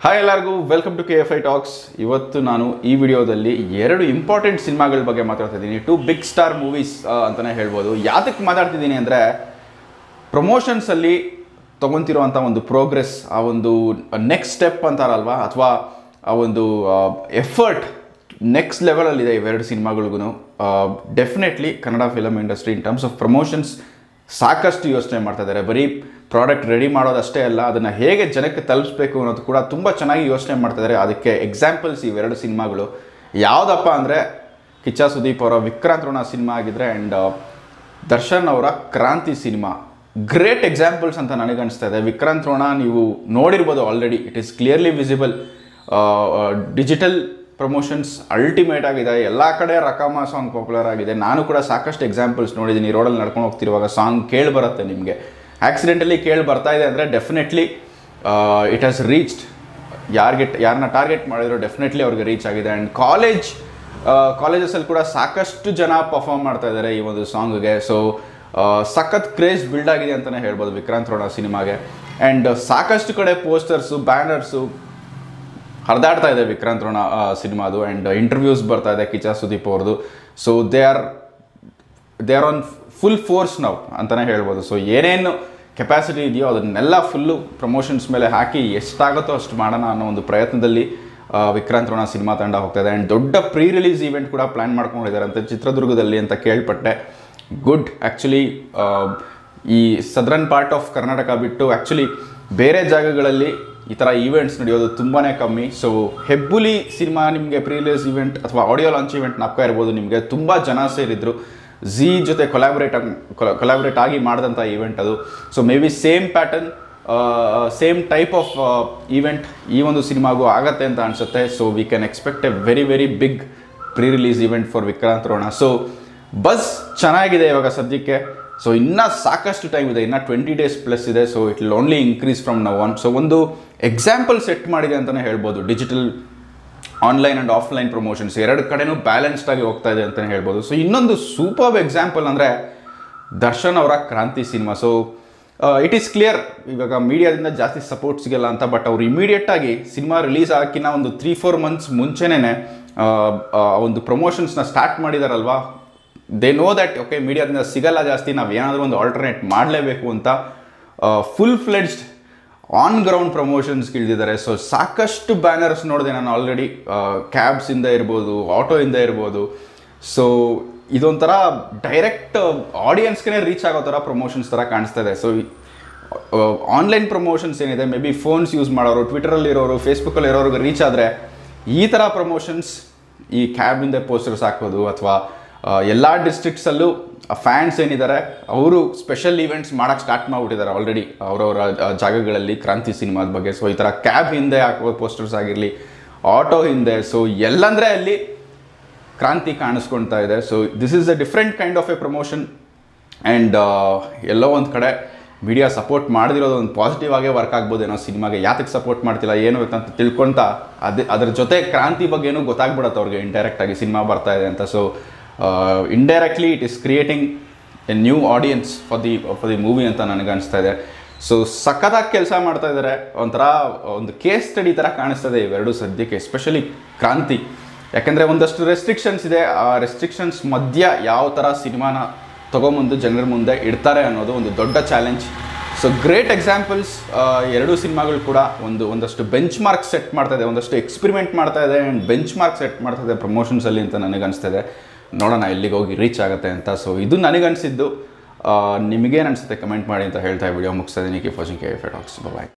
hi ಎಲ್ಲರಿಗೂ welcome to K F I talks ಇವತ್ತು ನಾನು ಈ ವಿಡಿಯೋದಲ್ಲಿ ಎರಡು ಇಂಪಾರ್ಟೆಂಟ್ ಸಿನಿಮಾಗಳ ಬಗ್ಗೆ ಮಾತಾಡ್ತಾ ಇದ್ದೀನಿ ಟು ಬಿಗ್ ಸ್ಟಾರ್ ಮೂವೀಸ್ ಅಂತಲೇ ಹೇಳ್ಬೋದು ಯಾತಕ್ಕೆ ಮಾತಾಡ್ತಿದ್ದೀನಿ ಅಂದರೆ ಪ್ರಮೋಷನ್ಸಲ್ಲಿ ತೊಗೊತಿರುವಂಥ ಒಂದು ಪ್ರೋಗ್ರೆಸ್ ಆ ಒಂದು ನೆಕ್ಸ್ಟ್ ಸ್ಟೆಪ್ ಅಂತಾರಲ್ವಾ ಅಥವಾ ಆ ಒಂದು ಎಫರ್ಟ್ ನೆಕ್ಸ್ಟ್ ಲೆವೆಲಲ್ಲಿದೆ ಇವೆರಡು ಸಿನಿಮಾಗಳಿಗೂ definitely Kannada film industry in terms of promotions ಸಾಕಷ್ಟು ಯೋಚನೆ ಮಾಡ್ತಾ ಇದ್ದಾರೆ ಬರೀ ಪ್ರಾಡಕ್ಟ್ ರೆಡಿ ಮಾಡೋದಷ್ಟೇ ಅಲ್ಲ ಅದನ್ನು ಹೇಗೆ ಜನಕ್ಕೆ ತಲುಪಿಸ್ಬೇಕು ಅನ್ನೋದು ಕೂಡ ತುಂಬ ಚೆನ್ನಾಗಿ ಯೋಚನೆ ಮಾಡ್ತಾ ಇದ್ದಾರೆ ಅದಕ್ಕೆ ಎಕ್ಸಾಂಪಲ್ಸ್ ಇವೆರಡು ಸಿನಿಮಾಗಳು ಯಾವುದಪ್ಪ ಅಂದರೆ ಕಿಚ್ಚ ಸುದೀಪ್ ಅವರ ವಿಕ್ರಾಂತ್ ಋಣ ಸಿನಿಮಾ ಆಗಿದ್ರೆ ಆ್ಯಂಡ್ ದರ್ಶನ್ ಅವರ ಕ್ರಾಂತಿ ಸಿನಿಮಾ ಗ್ರೇಟ್ ಎಕ್ಸಾಂಪಲ್ಸ್ ಅಂತ ನನಗೆ ಅನಿಸ್ತಾ ಇದೆ ವಿಕ್ರಾಂತ್ ರೋಣ ನೀವು ನೋಡಿರ್ಬೋದು already it is clearly visible digital promotions ultimate ಆಗಿದೆ ಎಲ್ಲ ಕಡೆ ರಕಮ ಸಾಂಗ್ ಪಾಪ್ಯುಲರ್ ಆಗಿದೆ ನಾನು ಕೂಡ ಸಾಕಷ್ಟು ಎಕ್ಸಾಂಪಲ್ಸ್ ನೋಡಿದ್ದೀನಿ ರೋಡಲ್ಲಿ ನಡ್ಕೊಂಡು ಹೋಗ್ತಿರುವಾಗ ಸಾಂಗ್ ಕೇಳಿ ಬರುತ್ತೆ ನಿಮಗೆ ಆಕ್ಸಿಡೆಂಟಲ್ಲಿ ಕೇಳಿ ಬರ್ತಾ ಇದೆ ಅಂದರೆ ಡೆಫಿನೆಟ್ಲಿ ಇಟ್ ಹ್ಯಾಸ್ ರೀಚ್ಡ್ ಯಾರಿಗೆ ಯಾರನ್ನ ಟಾರ್ಗೆಟ್ ಮಾಡಿದ್ರು ಡೆಫಿನೆಟ್ಲಿ ಅವ್ರಿಗೆ ರೀಚ್ ಆಗಿದೆ ಆ್ಯಂಡ್ ಕಾಲೇಜ್ ಕಾಲೇಜಸಲ್ಲಿ ಕೂಡ ಸಾಕಷ್ಟು ಜನ ಪರ್ಫಾರ್ಮ್ ಮಾಡ್ತಾ ಇದ್ದಾರೆ ಈ ಒಂದು ಸಾಂಗ್ಗೆ ಸೊ ಸಖತ್ ಕ್ರೇಜ್ ಬಿಲ್ಡ್ ಆಗಿದೆ ಅಂತಲೇ ಹೇಳ್ಬೋದು ವಿಕ್ರಾಂತ್ ರೋಣ ಸಿನಿಮಾಗೆ ಆ್ಯಂಡ್ ಸಾಕಷ್ಟು ಕಡೆ ಪೋಸ್ಟರ್ಸು ಬ್ಯಾನರ್ಸು ಹರಿದಾಡ್ತಾ ಇದೆ ವಿಕ್ರಾಂತ್ ರೋಣ ಸಿನಿಮಾದು ಆ್ಯಂಡ್ ಇಂಟರ್ವ್ಯೂಸ್ ಬರ್ತಾ ಇದೆ ಕಿಚಾ ಸುದೀಪ್ ಅವ್ರದ್ದು so they are they are on full force ನಾವು ಅಂತಲೇ ಹೇಳ್ಬೋದು ಸೊ ಏನೇನು ಕೆಪಾಸಿಟಿ ಇದೆಯೋ ಅದನ್ನೆಲ್ಲ ಫುಲ್ಲು ಪ್ರಮೋಷನ್ಸ್ ಮೇಲೆ ಹಾಕಿ ಎಷ್ಟಾಗುತ್ತೋ ಅಷ್ಟು ಮಾಡೋಣ ಅನ್ನೋ ಒಂದು ಪ್ರಯತ್ನದಲ್ಲಿ ಆ, ವಿಕ್ರಾಂತ್ ರೋಣ ಸಿನಿಮಾ ತಂಡ ಹೋಗ್ತಾ ಇದೆ ಆ್ಯಂಡ್ ದೊಡ್ಡ ಪ್ರೀ ರಿಲೀಸ್ ಈವೆಂಟ್ ಕೂಡ ಪ್ಲ್ಯಾನ್ ಮಾಡ್ಕೊಂಡಿದ್ದಾರೆ ಅಂತ ಚಿತ್ರದುರ್ಗದಲ್ಲಿ ಅಂತ ಕೇಳ್ಪಟ್ಟೆ ಗುಡ್ ಆ್ಯಕ್ಚುಲಿ ಈ ಸದರನ್ ಪಾರ್ಟ್ ಆಫ್ ಕರ್ನಾಟಕ ಬಿಟ್ಟು ಆ್ಯಕ್ಚುಲಿ ಬೇರೆ ಜಾಗಗಳಲ್ಲಿ ಈ ಥರ ಈವೆಂಟ್ಸ್ ನಡೆಯೋದು ತುಂಬಾ ಕಮ್ಮಿ ಸೊ ಹೆಬ್ಬುಲಿ ಸಿನಿಮಾ ನಿಮಗೆ ಪ್ರೀ ರಿಲೀಸ್ ಇವೆಂಟ್ ಅಥವಾ ಆಡಿಯೋ ಲಾಂಚ್ ಇವೆಂಟ್ ನಾಪ್ಕಾ ಇರ್ಬೋದು ನಿಮಗೆ ತುಂಬ ಜನ ಸೇರಿದ್ರು ಝೀ ಜೊತೆ ಕೊಲಾಬ್ರೇಟ್ ಆಗಿ ಕೊಲಾಬ್ರೇಟ್ ಆಗಿ ಮಾಡಿದಂಥ ಈವೆಂಟ್ ಅದು so may be same pattern same type of event ಈ ಒಂದು ಸಿನಿಮಾಗೂ ಆಗತ್ತೆ ಅಂತ ಅನಿಸುತ್ತೆ so we can expect a very very big pre release event for Vikrant Rona so buzz ಚೆನ್ನಾಗಿದೆ ಇವಾಗ ಸದ್ಯಕ್ಕೆ ಸೊ ಇನ್ನೂ ಸಾಕಷ್ಟು ಟೈಮ್ ಇದೆ ಇನ್ನೂ ಟ್ವೆಂಟಿ ಡೇಸ್ ಪ್ಲಸ್ ಇದೆ so it will only increase from now on so ಒಂದು ಎಕ್ಸಾಂಪಲ್ ಸೆಟ್ ಮಾಡಿದೆ ಅಂತಲೇ ಹೇಳ್ಬೋದು digital online and offline promotions ಎರಡು ಕಡೆನೂ ಬ್ಯಾಲೆನ್ಸ್ಡ್ ಆಗಿ ಹೋಗ್ತಾ ಇದೆ ಅಂತಲೇ ಹೇಳ್ಬೋದು ಸೊ ಇನ್ನೊಂದು ಸೂಪರ್ ಎಕ್ಸಾಂಪಲ್ ಅಂದರೆ ದರ್ಶನ್ ಅವರ Kranti cinema so it is clear ಇವಾಗ ಮೀಡಿಯಾದಿಂದ ಜಾಸ್ತಿ ಸಪೋರ್ಟ್ ಸಿಗಲ್ಲ ಅಂತ ಬಟ್ ಅವ್ರು ಇಮಿಡಿಯೇಟಾಗಿ ಸಿನಿಮಾ ರಿಲೀಸ್ ಆಗಿನ ಒಂದು ತ್ರೀ ಫೋರ್ ಮಂತ್ಸ್ ಮುಂಚೆನೇ ಒಂದು ಪ್ರಮೋಷನ್ಸ್ನ ಸ್ಟಾರ್ಟ್ ಮಾಡಿದಾರಲ್ವಾ ದೇ ನೋ ದ್ಯಾಟ್ ಓಕೆ ಮೀಡಿಯಾದಿಂದ ಸಿಗಲ್ಲ ಜಾಸ್ತಿ ನಾವು ಏನಾದರೂ ಒಂದು ಆಲ್ಟರ್ನೇಟ್ ಮಾಡಲೇಬೇಕು ಅಂತ ಫುಲ್ ಫ್ಲೆಡ್ಜ್ಡ್ ಆನ್ ಗ್ರೌಂಡ್ ಪ್ರಮೋಷನ್ಸ್ಗೆ ಇಳಿದಿದ್ದಾರೆ ಸೊ ಸಾಕಷ್ಟು ಬ್ಯಾನರ್ಸ್ ನೋಡಿದೆ ನಾನು ಆಲ್ರೆಡಿ ಕ್ಯಾಬ್ಸಿಂದ ಇರ್ಬೋದು ಆಟೋಯಿಂದ ಇರ್ಬೋದು ಸೊ ಇದೊಂಥರ ಡೈರೆಕ್ಟ್ ಆಡಿಯನ್ಸ್ಗೆ ರೀಚ್ ಆಗೋ ಥರ ಪ್ರಮೋಷನ್ಸ್ ಥರ ಕಾಣಿಸ್ತಾ ಇದೆ ಸೊ ಆನ್ಲೈನ್ ಪ್ರಮೋಷನ್ಸ್ ಏನಿದೆ ಮೇ ಬಿ ಫೋನ್ಸ್ ಯೂಸ್ ಮಾಡೋರು ಟ್ವಿಟರಲ್ಲಿ ಇರೋರು ಫೇಸ್ಬುಕ್ಕಲ್ಲಿ ಇರೋರಿಗೆ ರೀಚ್ ಆದರೆ ಈ ಥರ ಪ್ರಮೋಷನ್ಸ್ ಈ ಕ್ಯಾಬಿಂದ ಪೋಸ್ಟರ್ಸ್ ಹಾಕೋದು ಅಥವಾ ಎಲ್ಲ ಡಿಸ್ಟ್ರಿಕ್ಟ್ಸಲ್ಲೂ ಫ್ಯಾನ್ಸ್ ಏನಿದ್ದಾರೆ ಅವರು ಸ್ಪೆಷಲ್ ಈವೆಂಟ್ಸ್ ಮಾಡೋಕ್ಕೆ ಸ್ಟಾರ್ಟ್ ಮಾಡಿಬಿಟ್ಟಿದ್ದಾರೆ ಆಲ್ರೆಡಿ ಅವರವರ ಜಾಗಗಳಲ್ಲಿ ಕ್ರಾಂತಿ ಸಿನಿಮಾದ ಬಗ್ಗೆ ಸೊ ಈ ಥರ ಕ್ಯಾಬ್ ಹಿಂದೆ ಹಾಕೋ ಪೋಸ್ಟರ್ಸ್ ಆಗಿರಲಿ ಆಟೋ ಹಿಂದೆ ಸೊ ಎಲ್ಲಂದರೆ ಅಲ್ಲಿ ಕ್ರಾಂತಿ ಕಾಣಿಸ್ಕೊಳ್ತಾ ಇದೆ so this is a different kind of a promotion and ಎಲ್ಲೋ ಒಂದು ಕಡೆ ಮೀಡಿಯಾ ಸಪೋರ್ಟ್ ಮಾಡದಿರೋದು ಒಂದು ಪಾಸಿಟಿವ್ ಆಗೇ ವರ್ಕ್ ಆಗ್ಬೋದೇನೋ ಸಿನಿಮಾಗೆ ಯಾತಕ್ಕೆ ಸಪೋರ್ಟ್ ಮಾಡ್ತಿಲ್ಲ ಏನು ಅಂತ ತಿಳ್ಕೊತ ಅದೇ ಅದ್ರ ಜೊತೆ ಕ್ರಾಂತಿ ಬಗ್ಗೆನೂ ಗೊತ್ತಾಗ್ಬಿಡತ್ತೆ ಅವ್ರಿಗೆ ಇಂಡೈರೆಕ್ಟಾಗಿ ಸಿನಿಮಾ ಬರ್ತಾ ಇದೆ ಅಂತ so indirectly it is creating a new audience for the for the movie ಅಂತ ನನಗೆ ಅನಿಸ್ತಾ ಇದೆ ಸೊ ಸಖತ್ತಾಗಿ ಕೆಲಸ ಮಾಡ್ತಾ ಇದ್ದಾರೆ ಒಂಥರ ಒಂದು ಕೇಸ್ ಸ್ಟಡಿ ಥರ ಕಾಣಿಸ್ತದೆ ಇವೆರಡು ಸದ್ಯಕ್ಕೆ ಎಸ್ಪೆಷಲಿ ಕ್ರಾಂತಿ ಯಾಕೆಂದರೆ ಒಂದಷ್ಟು ರೆಸ್ಟ್ರಿಕ್ಷನ್ಸ್ ಇದೆ ಆ ರೆಸ್ಟ್ರಿಕ್ಷನ್ಸ್ ಮಧ್ಯ ಯಾವ ಥರ ಸಿನಿಮಾನ ತೊಗೊಂಬಂದು ಜನರ ಮುಂದೆ ಇಡ್ತಾರೆ ಅನ್ನೋದು ಒಂದು ದೊಡ್ಡ ಚಾಲೆಂಜ್ ಸೊ ಗ್ರೇಟ್ ಎಕ್ಸಾಂಪಲ್ಸ್ ಎರಡೂ ಸಿನಿಮಾಗಳು ಕೂಡ ಒಂದು ಒಂದಷ್ಟು ಬೆಂಚ್ ಮಾರ್ಕ್ ಸೆಟ್ ಮಾಡ್ತಾ ಇದೆ ಒಂದಷ್ಟು ಎಕ್ಸ್ಪೆರಿಮೆಂಟ್ ಮಾಡ್ತಾ ಇದೆ ಆ್ಯಂಡ್ ಬೆಂಚ್ ಮಾರ್ಕ್ ಸೆಟ್ ಮಾಡ್ತಾ ಇದೆ ಪ್ರಮೋಷನ್ಸಲ್ಲಿ ಅಂತ ನನಗನ್ಸ್ತಾ ಇದೆ ನೋಡೋಣ ಎಲ್ಲಿಗೆ ಹೋಗಿ ರೀಚ್ ಆಗುತ್ತೆ ಅಂತ ಸೊ ಇದು ನನಗನ್ಸಿದ್ದು ನಿಮಗೇನು ಅನಿಸುತ್ತೆ ಕಮೆಂಟ್ ಮಾಡಿ ಅಂತ ಹೇಳ್ತಾ ವಿಡಿಯೋ ಮುಗಿಸ್ತಾ ಇದ್ದೀನಿ keep watching K F talks ಬಾಯ್